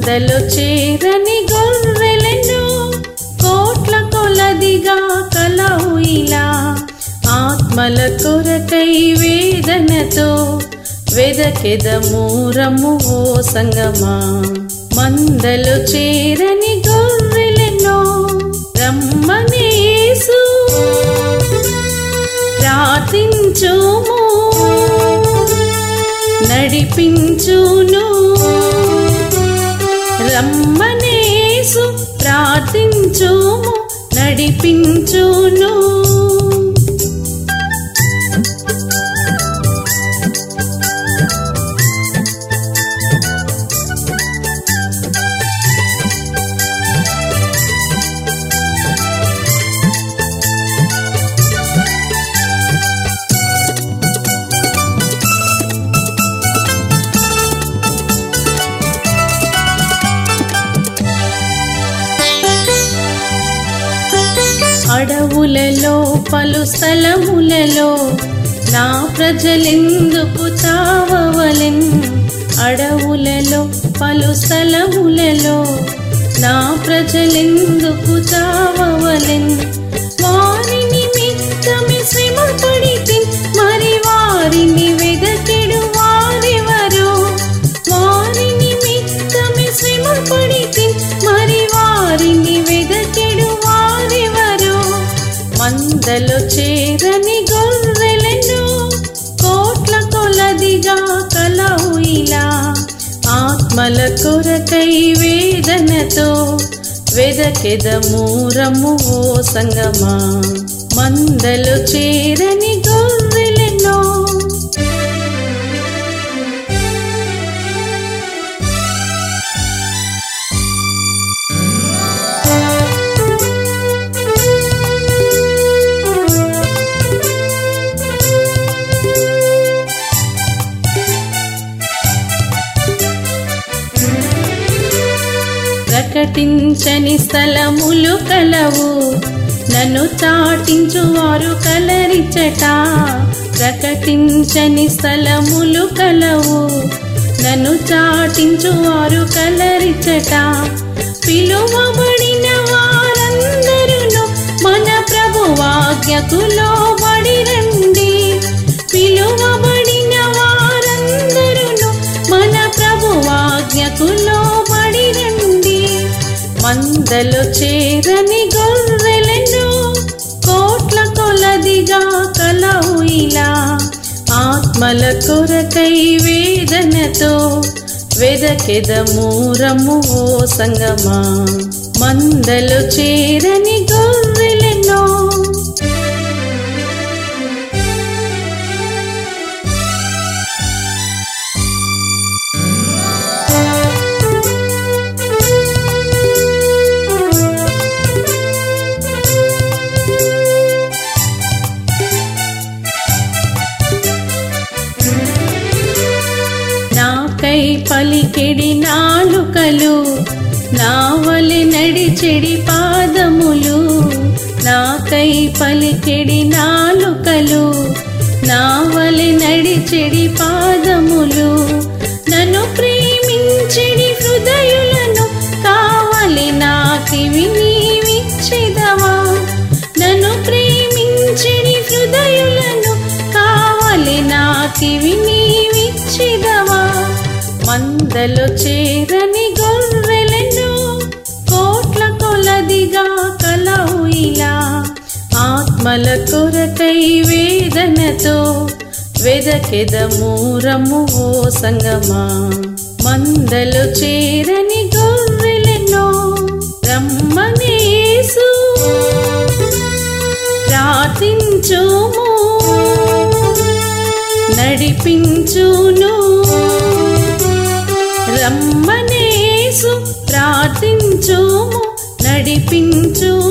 మందలో చేరని గొర్రెలను కోట్ల కొలదిగా కలవు ఇలా ఆత్మల కొరకై వేదనతో వెదకెదము రమ్ము ఓ సంగమా మందలో చేరని గొర్రెలను రమ్మనేసు ప్రార్థించుము నడిపించును రమ్మనేసు ప్రార్థించుము నడిపించును అడవులలో పలు స్థలములలో నా ప్రజలెందుకు చావవలెన్ అడవులలో పలు స్థలములలో నా ప్రజలెందుకు చావవలెన్ వారి నిమిత్తమే శ్రమ పడితి మరి వారిని వెదకెడు వారెవరో వారి నిమిత్తమే శ్రమ పడితి మరి వారిని వెదకెడు వారెవరో మందలో చేరని గొర్రెలను కోట్ల కొలదిగా కలవు ఇలా ఆత్మల కొరకై వేదనతో వెదకెదము రమ్ము ఓ సంగమా మందలో చేరని గొర్రెలను ప్రకటించని స్థలములు కలవు నన్ను చాటించువారు కలరిచట ప్రకటించని స్థలములు కలవు నన్ను చాటించువారు కలరిచట పిలువబడిన వారందరూ మన ప్రభువాజ్ఞకు లోబడి రండి పిలువబడిన వారందరూ మన ప్రభువాజ్ఞకు లోబడి రండి మందలో చేరని గొర్రెలను కోట్ల కొలదిగా కలవు ఇలా ఆత్మల కొరకై వేదనతో వెదకెదము రమ్ము ఓ సంగమా మందలో చేరని గొర్రెలను నాకై పలికెడి నాలుకలు నావలి నడిచెడి పాదములు నాకై పలికెడి నాలుకలు నావలి నడిచెడి పాదములు నన్ను ప్రేమించెడి హృదయులను కావలి నాకివి నీవిచ్చిదవా నన్ను ప్రేమించెడి హృదయులను కావలి నాకివి నీవిచ్చిదవా మందలో చేరని గొర్రెలను కోట్ల కొలదిగా కలవు ఇలా ఆత్మల కొరకై వేదనతో వెదకెదము రమ్ము ఓ సంగమా మందలో చేరని గొర్రెలను రమ్మనేసు ప్రార్థించుము నడిపించును రమ్మనేసు ప్రార్థించుము నడిపించు